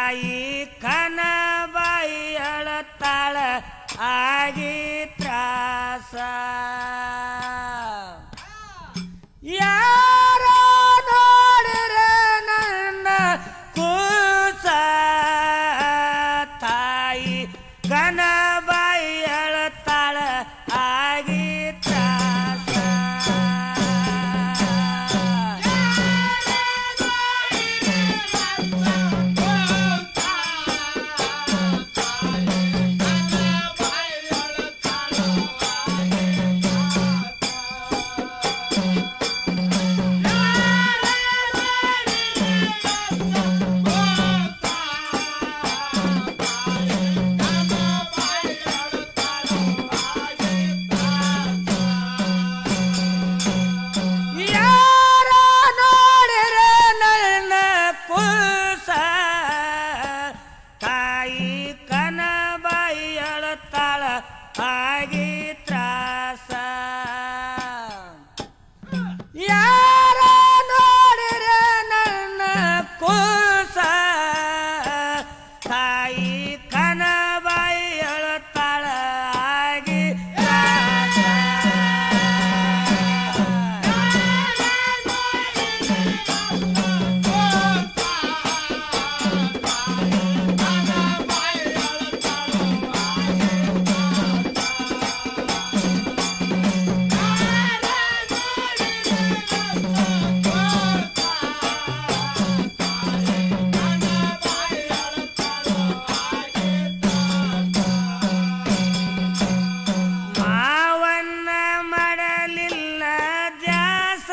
ತಾಯಿ ಕನಬಾಯಿ ಅಳತಾಳ ಆಗಿ ತ್ರಾಸ ಯಾರ ನೋಡಿರ ನನ್ನ ಕೂಸ ತಾಯಿ ಕನಬಾಯಿ ಅಳತಾಳ ಆಗಿ ತ್ರಾಸ ಯಾರ ನೋಡಿರ ನನ್ನ ಕೂಸ ತಾಯಿ ಕನಬಾಯಿ ಅಳತಾಳ ಆಗಿ ತ್ರಾಸ ಯಾರ ನೋಡಿರ ನನ್ನ ಕೂಸ ತಾಯಿ ಕನಬಾಯಿ ಅಳತಾಳ ಆಗಿ ತ್ರಾಸ ಮಾವನ್ನ ಮಾಡಲಿಲ್ಲ ದ್ಯಾಸ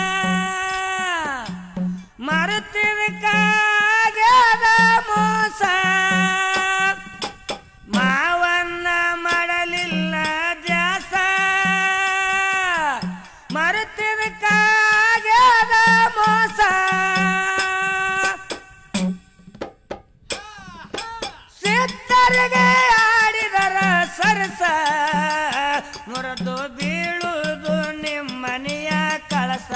ಮರುತಿದ ಕಾಗದ ಮೋಸ ಮಾವನ್ನ ಮಾಡಲಿಲ್ಲ ದ್ಯಾಸ ಮರುತಿದ ಕಾಗದ ಮೋಸ ಸಿದ್ಧರಿಗೆ ಆಡಿದರ ಸರಸ ಮುರಿದು ಬೀಳುವುದು ನಿಮ್ಮನೆಯ ಕಳಸ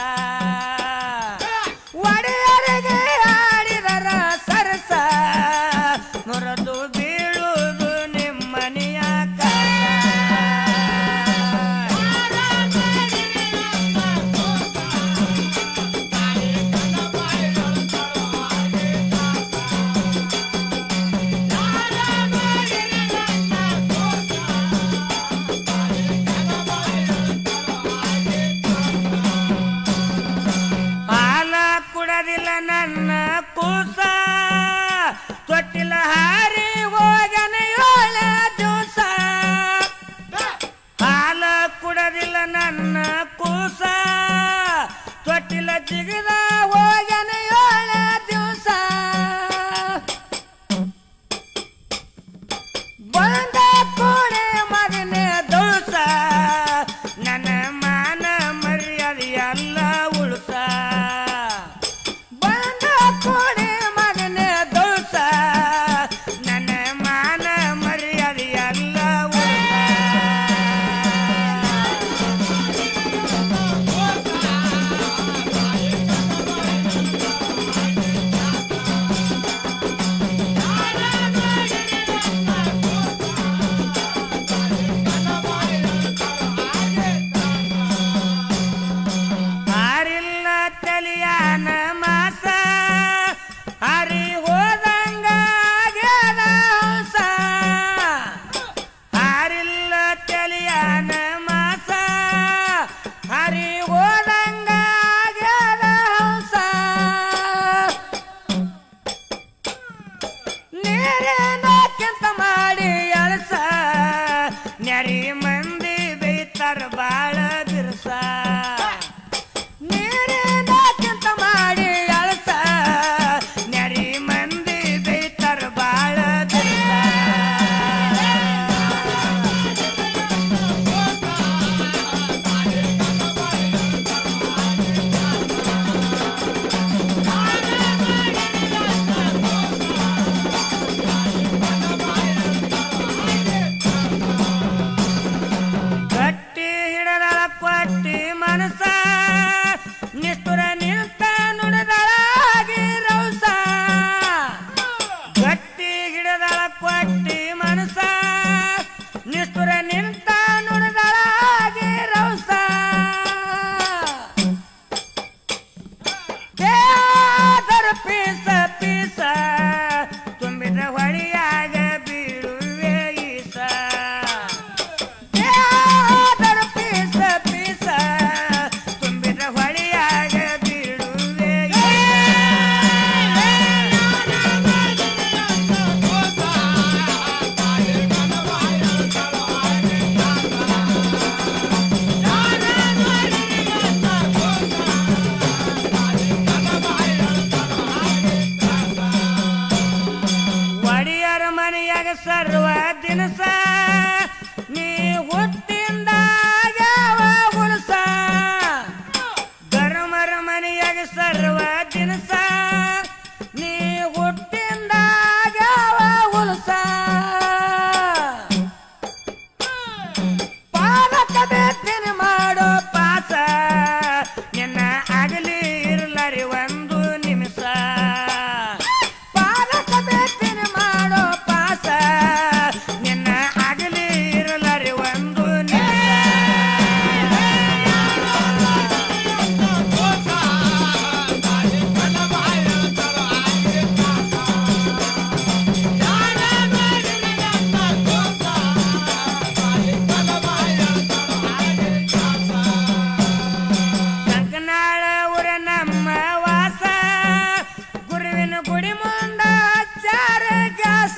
ಒಡೆಯರಿಗೆ ಆಡಿದರ ಸರಸ ಮುರಿದು ಬೀಳುವುದು ನಿಮ್ಮನೆಯ ಕಳಸ ಹಾಲ ಕುಡದಿಲ್ಲ ನನ್ನ ಕೂಸ ತೊಟ್ಟಿಲ ಹಾರಿ ಹೋಗನ ಏಳ ದಿವಸ ಹಾಲ ಕುಡದಿಲ್ಲ ನನ್ನ ಕೂಸ ತೊಟ್ಟಿಲ ಜಿಗಿದ ಹೋಗನ ಏಳ ದಿವಸ ಬಂದ ಕೋಣೆ ಮಗನೇ ದೋಸ ನನ್ನ ಮಾನ ಮರ್ಯಾದೆ ಎಲ್ಲ ಉಳಿಸ ಬಂದ ಕೋಣೆ ಮಗನೇ ದೋಸ ನನ್ನ ಮಾನ ಮರ್ಯಾದೆ ಎಲ್ಲ ಉಳಿಸ ಹಾರಿಲ್ಲ ತಲಿಯಾನ ಮಾಸ ಹರಿ ಹೋದಂಗ ಆಗ್ಯದ ಹಂಸ ಹಾರಿಲ್ಲ ತಲಿಯಾನ ಮಾಸ ಹರಿ ಹೋದಂಗ ಆಗ್ಯದ ಹಂಸ ನೀರೇನಕ್ಕಿಂತ ಮಾಡಿ ಅಳಸ ನೆರಿ ಮಂದಿ ಬೈತಾರ ಬಾಳ ಬಿರ್ಸ ನೀರೇನಕ್ಕಿಂತ ಮಾಡಿ ಅಳಸ ನೆರಿ ಮಂದಿ ಬೈತಾರ ಬಾಳ ಬಿರ್ಸ ಕೊಟ್ಟಿ ಮನಸ ನಿಷ್ಠುರ ನಿಂತ ನುಡಿದಳಾಗಿ ರೌಸ ದೇವರ ಪೀಸ ಪೀಸ ತುಂಬಿದ ಹೊಳಿಯಾಗ ಬೀಳುವೆ ಈಸ ದೇವರ ಪೀಸ ಪೀಸ ತುಂಬಿದ ಹೊಳಿಯಾಗ ಬೀಳುವೆ ಒಡಿಯರ ಮನೆಯಾಗ ಸರ್ವ ದಿನಸ ನೀ ಹುಟ್ಟಿಂದ ಯಾವ ಹುಲಸ ಗರಮರ ಮನೆಯಾಗ ಸರ್ವ ದಿನಸ ನೀ ಹುಟ್ಟಿಂದ ಯಾವ ಹುಲಸ ಪಾಲಕ ಬೇತಿನ ಮಾಡೋ ಪಾಸ ನಿನ್ನ ಆಗಲಿ ಇರ್ಲಾರಿ ಒಂದು ನಿಮಿಷ ಪಾಲಕ ಬೇತಿನ ಮಾಡೋ ಪಾಸ ನಿನ್ನ ಆಗಲಿ ಇರಲಾರಿ ಒಂದು ನಿಮಿಷ ಸಂಕನಾಳ ಊರ ನಮ್ಮ ವಾಸ ಗುರುವಿನ ಗುಡಿ ಮುಂದ ಚಾರ ಗ್ಯಾಸ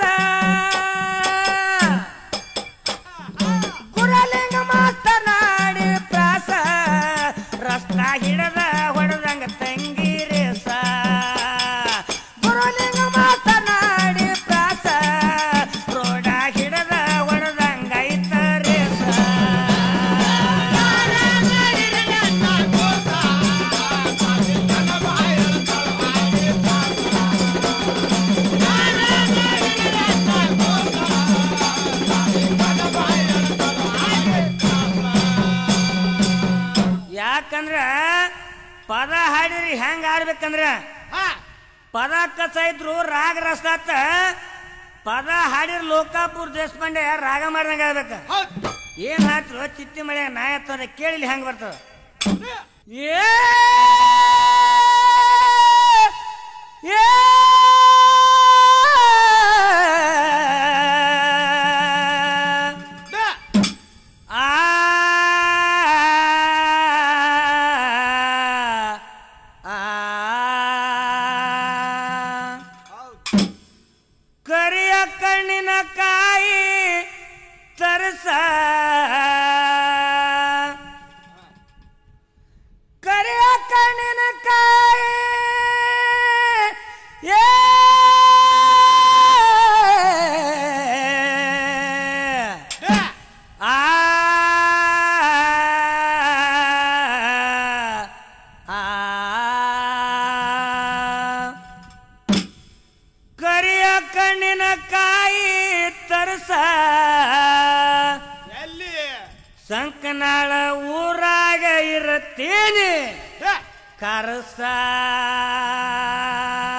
ಗುರಲಿಂಗ ಮಾತನಾಡಿ ಪ್ರಾಸ ರಸ್ತ ಹಿಡದ ಹೊಡೆದಂಗ ತಂಗಿ ರೇಸ ಗುರುಲಿಂಗ ಮಾತನಾಡಿ ಪ್ರಾಸ ರೋಡ ಹಿಡದ ಹೊಡೆದಂಗ ಐತ ರೇಸ ಯಾಕಂದ್ರ ಪದ ಹಾಡಿರಿ ಹೆಂಗ ಆಡ್ಬೇಕಂದ್ರ ಪದ ಕಸ ಇದ್ರು ರಾಗ ರಸಾತ ಪದ ಹಾಡಿರ್ ಲೋಕಾಪುರ್ ದೇಶಪಾಂಡೆ ರಾಗ ಮಾಡ್ದಂಗ ಆಗ್ಬೇಕ ಏನ್ ಹಾಕ್ರು ಚಿತ್ತಿ ಮಳೆ ನಾಯ ಎತ್ತಂದ್ರೆ ಕೇಳಿಲಿ ಹೆಂಗ್ ಬರ್ತದ ಏ ಏ ಆ ಆ ಕರಿಯ ಕಣ್ಣಿನ ಕಾಯಿ ತರಸ ಕರಿಯ ಕಣ್ಣಿನ ಕಾಯಿ ಏ ಆ ಆ ಕರಿಯ ಕಣ್ಣಿನ ಕಾಯಿ ತರಸ ಎಲ್ಲಿ ಸಂಕನಾಳ ಊರಾಗ ಇರತ್ತೀನಿ ಕರಸ